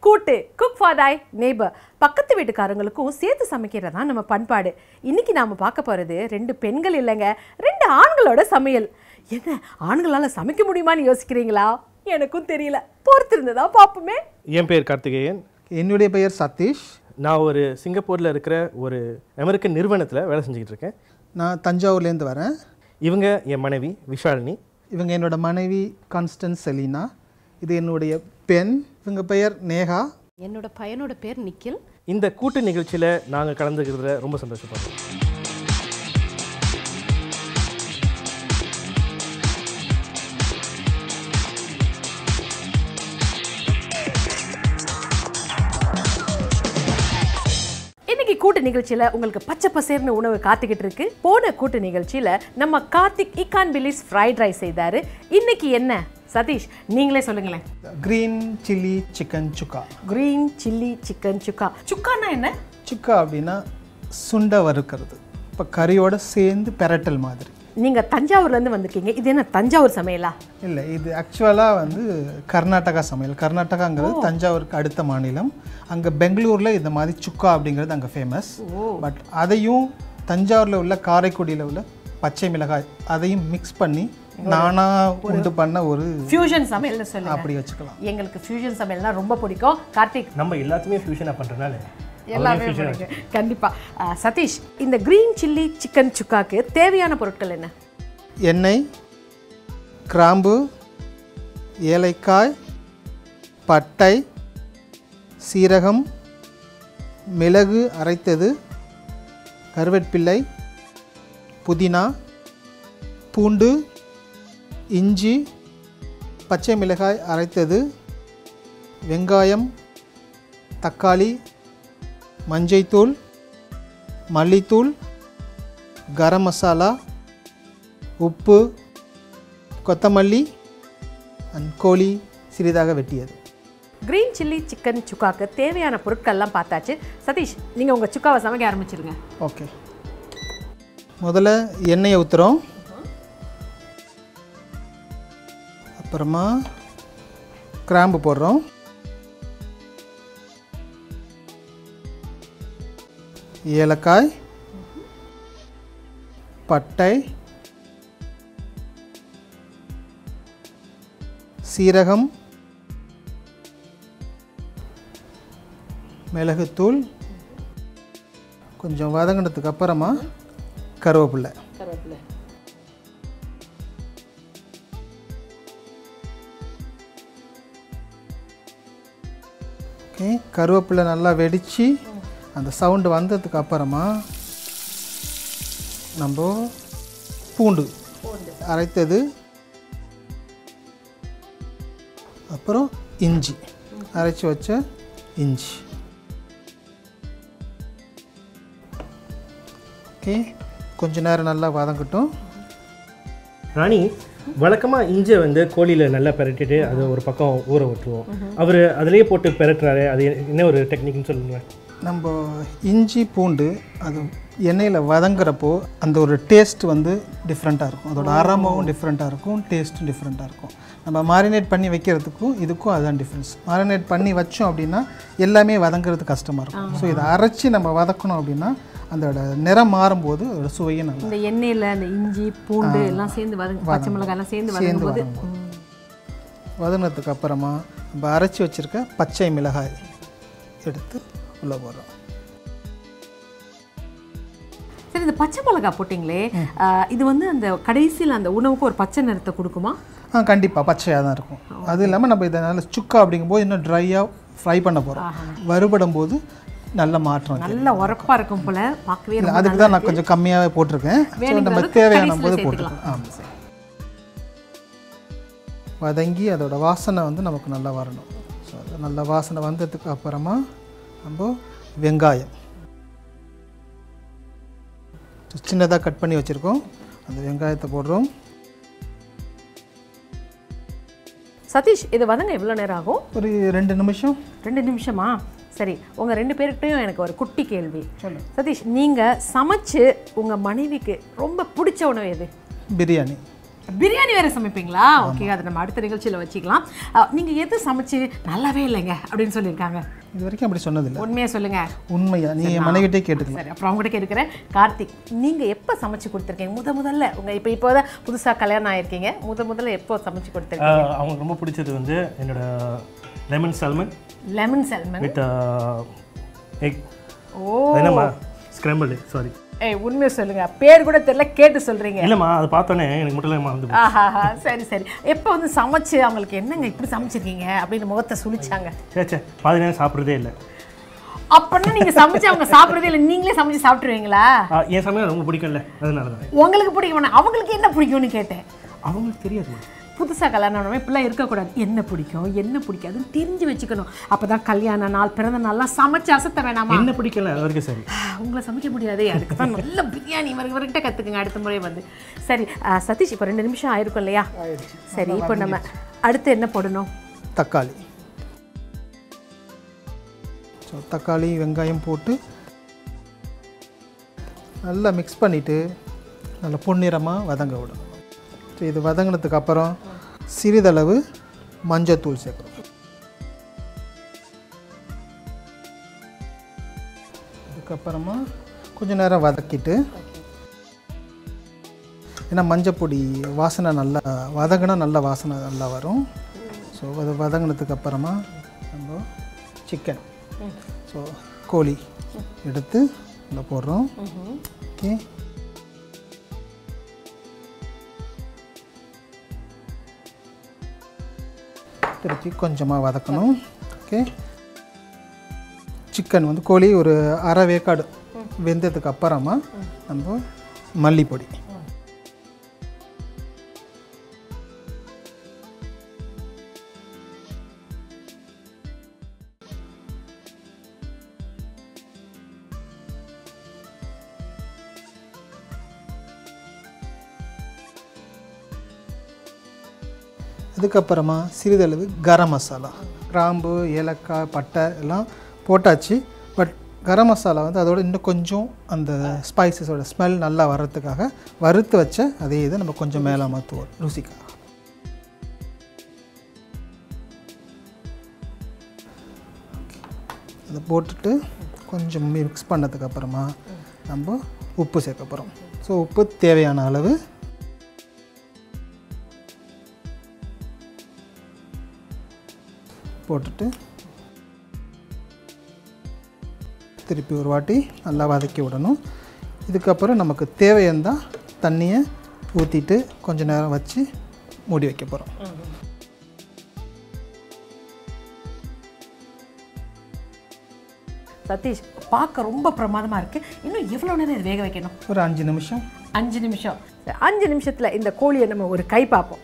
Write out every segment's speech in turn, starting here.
கூட்டு cook for thy neighbour பக்கத்து வீட்டுக்காரங்களுக்கும் சேர்த்து சமைக்கிறது தான் நம்ம பண்பாடு இன்னைக்கு நாம பார்க்க போறது ரெண்டு பெண்கள் இல்லைங்க ரெண்டு ஆண்களோட சமையல் என்ன ஆண்களால சமைக்க முடியுமான்னு யோசிக்கிறீங்களா எனக்கும் தெரியல பொறுத்திருந்ததா பார்ப்போமே என் பேர் கார்த்திகேயன் என்னுடைய பெயர் சதீஷ் நான் ஒரு சிங்கப்பூரில் இருக்கிற ஒரு அமெரிக்கன் நிறுவனத்தில் வேலை செஞ்சுக்கிட்டு இருக்கேன் நான் தஞ்சாவூர்லேருந்து வரேன் இவங்க என் மனைவி விஷாலினி இவங்க என்னோட மனைவி கான்ஸ்டன்ஸ் செலினா இது என்னுடைய பெண் இவங்க பெயர் நேஹா என்னோட பையனோட பேர் நிக்கில் இந்த கூட்டு நிகழ்ச்சியில் நாங்கள் கலந்துக்கிறதுல ரொம்ப சந்தோஷப்படுறோம் இன்னைக்கு கூட்டு நிகழ்ச்சியில உங்களுக்கு பச்சை பசேர்னு உணவு காத்துக்கிட்டு இருக்கு போன கூட்டு நிகழ்ச்சியில நம்ம கார்த்திக் இக்கான் பிலிஸ் ஃப்ரைட் ரைஸ் செய்தாரு இன்னைக்கு என்ன சதீஷ் நீங்களே சொல்லுங்களேன் green chilli chicken chukka green chilli chicken chukka சுக்கானா என்ன சுக்கா அப்படின்னா சுண்டை வறுக்கிறது இப்போ கறியோட சேர்ந்து பெரட்டல் மாதிரி நீங்க தஞ்சாவூர்ல இருந்து வந்திருக்கீங்க இது என்ன தஞ்சாவூர் சமையலா இல்லை இது ஆக்சுவலாக வந்து கர்நாடகா சமையல் கர்நாடகாங்கிறது தஞ்சாவூருக்கு அடுத்த மாநிலம் அங்கே பெங்களூரில் இந்த மாதிரி சுக்கா அப்படிங்கிறது அங்கே ஃபேமஸ் பட் அதையும் தஞ்சாவூரில் உள்ள காரைக்குடியில் உள்ள பச்சை மிளகாய் அதையும் மிக்ஸ் பண்ணி நானா உண்டு பண்ண ஒரு ஃபியூஷன் சமையல்னு சொல்லுங்க அப்படி வச்சுக்கலாம் எங்களுக்கு ஃபியூஷன் சமையல்னா ரொம்ப பிடிக்கும் கார்த்திக் நம்ம எல்லாத்தையுமே ஃபியூஷனாக பண்ணுறதுனால எல்லாமே பிடிக்கும் கண்டிப்பா அஹ், சதீஷ் இந்த கிரீன் சில்லி சிக்கன் சுக்காக்கு தேவையான பொருட்கள் என்ன எண்ணெய் கிராம்பு ஏலக்காய் பட்டை சீரகம் மிளகு அரைத்தது கருவேப்பிள்ளை புதினா பூண்டு இஞ்சி பச்சை மிளகாய் அரைத்தது வெங்காயம் தக்காளி மஞ்சைத்தூள் மல்லித்தூள் கரம் மசாலா உப்பு கொத்தமல்லி அண்ட் கோழி சிறிதாக வெட்டியது கிரீன் சில்லி சிக்கன் சுக்காக்கு தேவையான பொருட்கள்லாம் பார்த்தாச்சு சதீஷ் நீங்க உங்க சுக்காவை சமைக்க ஆரம்பிச்சிருங்க ஓகே முதல்ல எண்ணெயை ஊற்றுறோம் அப்புறமா கிராம்பு போடுறோம் ஏலக்காய் பட்டை சீரகம் மிளகுத்தூள் கொஞ்சம் வதங்கினதுக்கு அப்புறமா கருவேப்பிலை கருவேப்பிலை ஓகே கருவேப்பிலை நல்லா வெடித்து அந்த சவுண்டு வந்ததுக்கு அப்புறமா நம்ம பூண்டு அரைத்தது அப்புறம் இஞ்சி அரைச்சி வச்ச இஞ்சி ஓகே கொஞ்ச நேரம் நல்லா வதங்கட்டும் ராணி வழக்கமாக இஞ்சை வந்து கோழியில் நல்லா பெரட்டிட்டு அதை ஒரு பக்கம் ஊற விட்டுருவோம் அவர் அதிலேயே போட்டு பெரட்டுறாரு அது என்ன ஒரு டெக்னிக்னு சொல்லுங்களேன் நம்ம இஞ்சி பூண்டு அது எண்ணெயில் வதங்குறப்போ அந்த ஒரு டேஸ்ட் வந்து டிஃப்ரெண்ட்டாக இருக்கும் அதோட அரோமாவும் டிஃப்ரெண்ட்டாக இருக்கும் டேஸ்ட்டும் டிஃப்ரெண்ட்டாக இருக்கும் நம்ம மாரினேட் பண்ணி வைக்கிறதுக்கும் இதுக்கும் அதுதான் டிஃப்ரென்ஸ் மாரினேட் பண்ணி வச்சோம் அப்படின்னா எல்லாமே வதங்குறது கஷ்டமாக இருக்கும் ஸோ இதை அரைச்சி நம்ம வதக்கணும் அப்படின்னா அதோட நிறம் மாறும்போது அதோட சுவையும் நல்லா இந்த எண்ணெயில அந்த இஞ்சி பூண்டு எல்லாம் சேர்ந்து வதங்க பச்சை மிளகாய் எல்லாம் சேர்ந்து சேர்ந்து வதங்கும்போது வதங்கும் வதங்கினதுக்கு அப்புறமா நம்ம அரைச்சி வச்சுருக்க பச்சை மிளகாய் எடுத்து உள்ளே போடுறோம் சரி இந்த பச்சை மிளகாய் போட்டிங்களே அஹ், இது வந்து அந்த கடைசியில் அந்த உணவுக்கு ஒரு பச்சை நிறத்தை கொடுக்குமா ஆ கண்டிப்பாக பச்சையாக தான் இருக்கும் அது இல்லாமல் நம்ம இதை நல்லா சுக்கா அப்படிங்கும்போது இன்னும் ட்ரையாக ஃப்ரை பண்ண போகிறோம் வறுபடும் போது நல்ல மாற்றம் இருக்கு. நல்ல உரப்பா இருக்கும் போல பார்க்கவே இல்ல, ரொம்ப அதுக்கு தான் நான் கொஞ்சம் கம்மியாகவே போட்டிருக்கேன் ஸோ வேணுங்கிற நம்ம அளவுக்கு தேவையான கடைசியில போது சேர்த்துக்கலாம். போட்டுக்கலாம் ஆமாம் வதங்கி அதோட வாசனை வந்து நமக்கு நல்லா வரணும் ஸோ அது நல்ல வாசனை வந்ததுக்கு அப்புறமா நம்ம வெங்காயம் சின்னதாக கட் பண்ணி வச்சுருக்கோம் அந்த வெங்காயத்தை போடுறோம் சதீஷ் இது வதங்க எவ்வளோ நேரம் ஆகும் ஒரு ரெண்டு நிமிஷம் ரெண்டு நிமிஷமா சரி உங்க ரெண்டு பேர்கிட்டையும் எனக்கு ஒரு குட்டி கேள்வி சொல்லு. சதீஷ் நீங்க சமைச்சு உங்க மனைவிக்கு ரொம்ப பிடிச்ச உணவு எது பிரியாணி பிரியாணி வேற சமைப்பீங்களா ஓகே அதை நம்ம அடுத்த நிகழ்ச்சியில் வச்சுக்கலாம் அஹ், நீங்க எது சமைச்சு நல்லாவே இல்லைங்க அப்படின்னு சொல்லியிருக்காங்க இது வரைக்கும் அப்படி சொன்னதில்லை உண்மையா சொல்லுங்க உண்மையா நீ என் மனைவிட்டே கேட்டுக்கலாம் சரி அப்புறம் அவங்ககிட்ட கேட்குறேன் கார்த்திக் நீங்க எப்போ சமைச்சு கொடுத்துருக்கீங்க முத முதல்ல உங்க இப்போ இப்போ தான் புதுசா கல்யாணம் ஆயிருக்கீங்க முத முதல்ல எப்போ சமைச்சு கொடுத்துருக்கீங்க ஆஹ் அவங்களுக்கு ரொம்ப பிடிச்சது வந்து என்னோட lemon salmon lemon salmon with egg ஓ என்னம்மா ஸ்க்ரம்பிள் சாரி ஏய் உண்மையை சொல்லுங்க பேர் கூட தெரியல கேட்டு சொல்றீங்க இல்லைம்மா அது பார்த்தோன்னே எனக்கு மட்டும் இல்லாமல் வந்து ஆஹாஹா சரி சரி எப்போ வந்து சமைச்சு அவங்களுக்கு என்னங்க இப்படி சமைச்சிருக்கீங்க அப்படின்னு முகத்தை சுழிச்சாங்க சே சே பாதி நேரம் சாப்பிட்றதே இல்லை அப்படின்னா நீங்க சமைச்சு அவங்க சாப்பிடுறதே இல்லை நீங்களே சமைச்சு சாப்பிட்டுருவீங்களா ஆஹ் என் சமையல் ரொம்ப பிடிக்கும்ல அதனால தான் உங்களுக்கு பிடிக்கும் வேணாம். அவங்களுக்கு என்ன பிடிக்கும்னு கேட்டேன் அவங்களுக்கு தெரியாதுமா புதுசாக கல்யாணம் ஆனவங்க இப்படிலாம் இருக்கக்கூடாது என்ன பிடிக்கும் என்ன பிடிக்காதுன்னு தெரிஞ்சு வச்சுக்கணும் அப்போ தான் கல்யாண நாள் பிறந்த நாள்லாம் சமைச்சு அசத்த வேணாமா என்ன பிடிக்கல அது வரைக்கும் சரி உங்களை சமைக்க முடியாதே அதுக்கு தான் நல்ல பிரியாணி இவருக்கு இவர்கிட்ட கற்றுக்குங்க அடுத்த முறை வந்து சரி ஆ, சதீஷ் இப்போ ரெண்டு நிமிஷம் ஆயிருக்கும் இல்லையா சரி இப்போ நம்ம அடுத்து என்ன போடணும் தக்காளி ஸோ தக்காளி வெங்காயம் போட்டு நல்லா மிக்ஸ் பண்ணிவிட்டு நல்லா பொன்னிறமாக வதங்க விடணும் ஸோ இது வதங்கினதுக்கு அப்புறம் சிறிதளவு மஞ்சத்தூள் சேர்க்கணும் அதுக்கப்புறமா கொஞ்ச நேரம் வதக்கிட்டு ஏன்னா மஞ்சப்பொடி வாசனை நல்லா வதங்கினா நல்ல வாசனை நல்லா வரும் ஸோ அது வதங்கினதுக்கு அப்புறமா நம்ம சிக்கன் ஸோ கோழி எடுத்து இதில் போடுறோம் ஓகே திருப்பி கொஞ்சமாக வதக்கணும் ஓகே சிக்கன் வந்து கோழி ஒரு அரை வேக்காடு வெந்ததுக்கு அப்புறமா நம்ம மல்லிப்பொடி அதுக்கப்புறமா சிறிதளவு கரம் மசாலா கிராம்பு ஏலக்காய் பட்டை எல்லாம் போட்டாச்சு பட் கரம் மசாலா வந்து அதோட இன்னும் கொஞ்சம் அந்த ஸ்பைசஸோட ஸ்மெல் நல்லா வர்றதுக்காக வறுத்து வச்ச அதே இதை நம்ம கொஞ்சம் மேலே மாற்றுவோம் ருசிக்காக அதை போட்டுட்டு கொஞ்சம் மிக்ஸ் பண்ணதுக்கு அப்புறமா நம்ம உப்பு சேர்க்க போகிறோம் ஸோ உப்பு தேவையான அளவு போட்டுட்டு திருப்பி ஒரு வாட்டி நல்லா வதக்கி விடணும் இதுக்கப்புறம் நமக்கு தேவையானதான் தண்ணியை ஊற்றிட்டு கொஞ்ச நேரம் வச்சு மூடி வைக்க போகிறோம் சதீஷ் பார்க்க ரொம்ப பிரமாதமா இருக்கு இன்னும் எவ்வளோ நேரம் இது வேக வைக்கணும் ஒரு அஞ்சு நிமிஷம் அஞ்சு நிமிஷம் அஞ்சு நிமிஷத்துல இந்த கோழியை நம்ம ஒரு கை பார்ப்போம்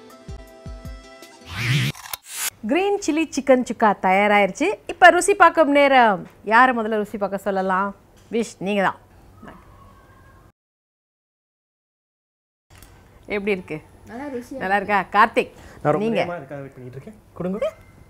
கிரீன் சில்லி சிக்கன் சுக்கா தயாராயிருச்சு இப்போ ருசி பார்க்கும் நேரம் யாரை முதல்ல ருசி பார்க்க சொல்லலாம் விஷ் நீங்க தான் எப்படி இருக்கு நல்லா இருக்கா கார்த்திக் நான் ரொம்ப நீங்க நேரமா இதுக்காக வெயிட் பண்ணிட்டு இருக்கேன் கொடுங்க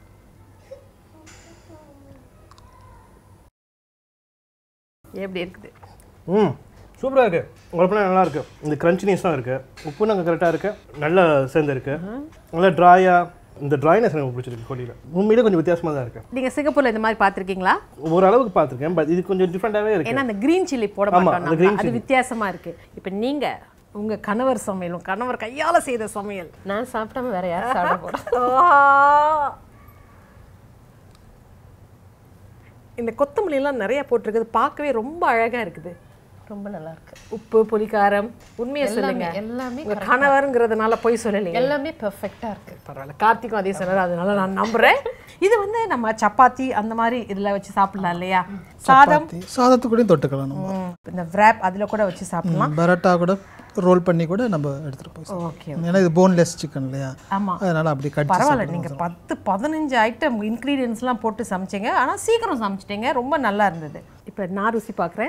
எப்படி இருக்குது ம் சூப்பராக இருக்கு உழப்பெல்லாம் நல்லா இருக்கு இந்த கிரன்ச்சினஸாக இருக்கு உப்பு நாங்கள் கரெக்டாக இருக்கு நல்லா சேர்ந்துருக்கு நல்லா ட்ராயாக இந்த ட்ராய்னஸ் எனக்கு பிடிச்சிருக்கு கோழியில் உண்மையிலே கொஞ்சம் வித்தியாசமாக தான் இருக்கு நீங்க சிங்கப்பூர்ல இந்த மாதிரி பார்த்திருக்கீங்களா ஓரளவுக்கு பார்த்துருக்கேன் பட் இது கொஞ்சம் டிஃப்ரெண்ட்டாகவே இருக்கு ஏன்னா அந்த கிரீன் சில்லி போட ஆமா, மாட்டோம் அந்த நாங்க. green அது chilli. வித்தியாசமா இருக்கு இப்போ நீங்க உங்க கணவர் சமையல் உங்க கணவர் கையால செய்த சமையல் நான் சாப்பிடாம வேற யாரும் சாப்பிட போறேன் இந்த கொத்தமல்லி எல்லாம் நிறைய போட்டிருக்குது பார்க்கவே ரொம்ப அழகா இருக்குது ரொம்ப நல்லா இருக்கு உப்பு புளிக்காரம் உண்மையை சொல்லுங்க எல்லாமே உங்க கணவருங்கிறதுனால போய் சொல்லலையே எல்லாமே பெர்ஃபெக்டா இருக்கு பரவாயில்ல கார்த்திக்கும் அதே சொன்னார் அதனால நான் நம்புறேன் இது வந்து நம்ம சப்பாத்தி அந்த மாதிரி இதுல வச்சு சாப்பிடலாம் இல்லையா சாதம் சப்பாத்தி சாதத்துக்கூடயும் தொட்டுக்கலாம் நம்ம ம், இந்த wrap அதுல கூட வச்சு சாப்பிடலாம் பரோட்டா கூட ரோல் பண்ணி கூட நம்ம எடுத்துகிட்டு போய் ஓகே ஏன்னா இது போன்லெஸ் சிக்கன் இல்லையா ஆமா அதனால் அப்படி கட் பரவாயில்ல நீங்க பத்து பதினஞ்சு ஐட்டம் இன்க்ரீடியன்ஸ்லாம் போட்டு சமைச்சீங்க ஆனா சீக்கிரம் சமைச்சிட்டீங்க ரொம்ப நல்லா இருந்தது இப்போ நான் ருசி பார்க்குறேன்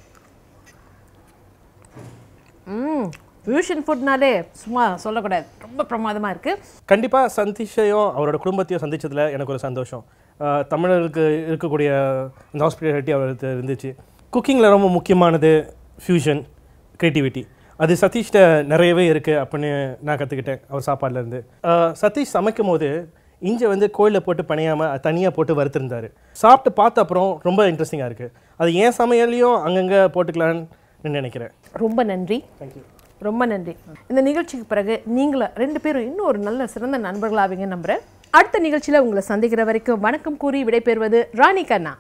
ம் ஃபியூஷன் ஃபுட்னாலே சும்மா சொல்லக்கூடாது ரொம்ப பிரமாதமா இருக்கு கண்டிப்பாக சந்தீஷையும் அவரோட குடும்பத்தையும் சந்திச்சதுல எனக்கு ஒரு சந்தோஷம் ஆஹ் தமிழர்களுக்கு இருக்கக்கூடிய அந்த ஹாஸ்பிட்டாலிட்டி அவருக்கு இருந்துச்சு குக்கிங்கில் ரொம்ப முக்கியமானது ஃபியூஷன் க்ரியேட்டிவிட்டி அது சதீஷ்ட நிறையவே இருக்குது அப்படின்னு நான் கற்றுக்கிட்டேன் அவர் சாப்பாடுலேருந்து சதீஷ் சமைக்கும் போது இஞ்சி வந்து கோயிலில் போட்டு பணியாமல் தனியாக போட்டு வறுத்திருந்தாரு சாப்பிட்டு பார்த்த அப்புறம் ரொம்ப இன்ட்ரெஸ்டிங்காக இருக்குது அது ஏன் சமையல்லையும் அங்கங்கே போட்டுக்கலான்னு நினைக்கிறேன் ரொம்ப நன்றி ரொம்ப நன்றி இந்த நிகழ்ச்சிக்கு பிறகு நீங்களும் ரெண்டு பேரும் இன்னும் ஒரு நல்ல சிறந்த நண்பர்களாவீங்க நம்புறேன் அடுத்த நிகழ்ச்சியில் உங்களை சந்திக்கிற வரைக்கும் வணக்கம் கூறி விடைபெறுவது ராணி கண்ணா